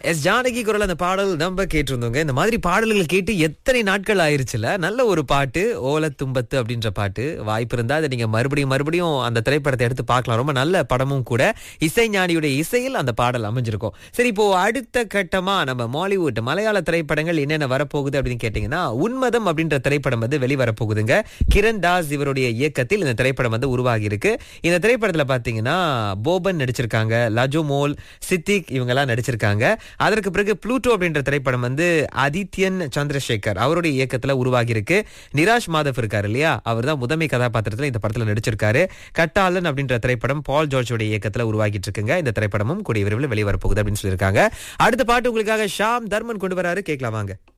S Janaki குரல் அந்த பாடல் நம்ம கேட்டிருந்தோங்க இந்த மாதிரி பாடல்கள் கேட்டு எத்தனை நாட்கள் ஆயிருச்சுல நல்ல ஒரு பாட்டு ஓல தும்பத்து அப்படின்ற பாட்டு வாய்ப்பு இருந்தா அதை நீங்க மறுபடியும் மறுபடியும் அந்த திரைப்படத்தை எடுத்து பார்க்கலாம் ரொம்ப நல்ல படமும் கூட இசைஞானியுடைய இசையில் அந்த பாடல் அமைஞ்சிருக்கும் சரி இப்போ அடுத்த கட்டமா நம்ம மாலிவுட் மலையாள திரைப்படங்கள் என்னென்ன வரப்போகுது அப்படின்னு கேட்டீங்கன்னா உன்மதம் அப்படின்ற திரைப்படம் வந்து வெளிவரப்போகுதுங்க கிரண் தாஸ் இவருடைய இயக்கத்தில் இந்த திரைப்படம் வந்து உருவாகி இருக்கு இந்த திரைப்படத்துல பாத்தீங்கன்னா போபன் நடிச்சிருக்காங்க லஜோ மோல் சித்திக் இவங்கெல்லாம் நடிச்சிருக்காங்க அதற்கு பிறகு ப்ளூட்டோ அப்படின்ற திரைப்படம் வந்து ஆதித்யன் சந்திரசேகர் அவருடைய இயக்கத்துல உருவாகி இருக்கு நிராஷ் மாதவ் இருக்காரு இல்லையா அவர் தான் முதன்மை கதாபாத்திரத்துல இந்த படத்துல நடிச்சிருக்காரு கட்டாளன் அப்படின்ற திரைப்படம் பால் ஜார்ஜோட இயக்கத்துல உருவாகிட்டு இருக்குங்க இந்த திரைப்படமும் கூடிய விரைவில் வெளிவரப்போகுது அப்படின்னு சொல்லியிருக்காங்க அடுத்த பாட்டு உங்களுக்காக ஷாம் தர்மன் கொண்டு வராரு கேட்கலாம் வாங்க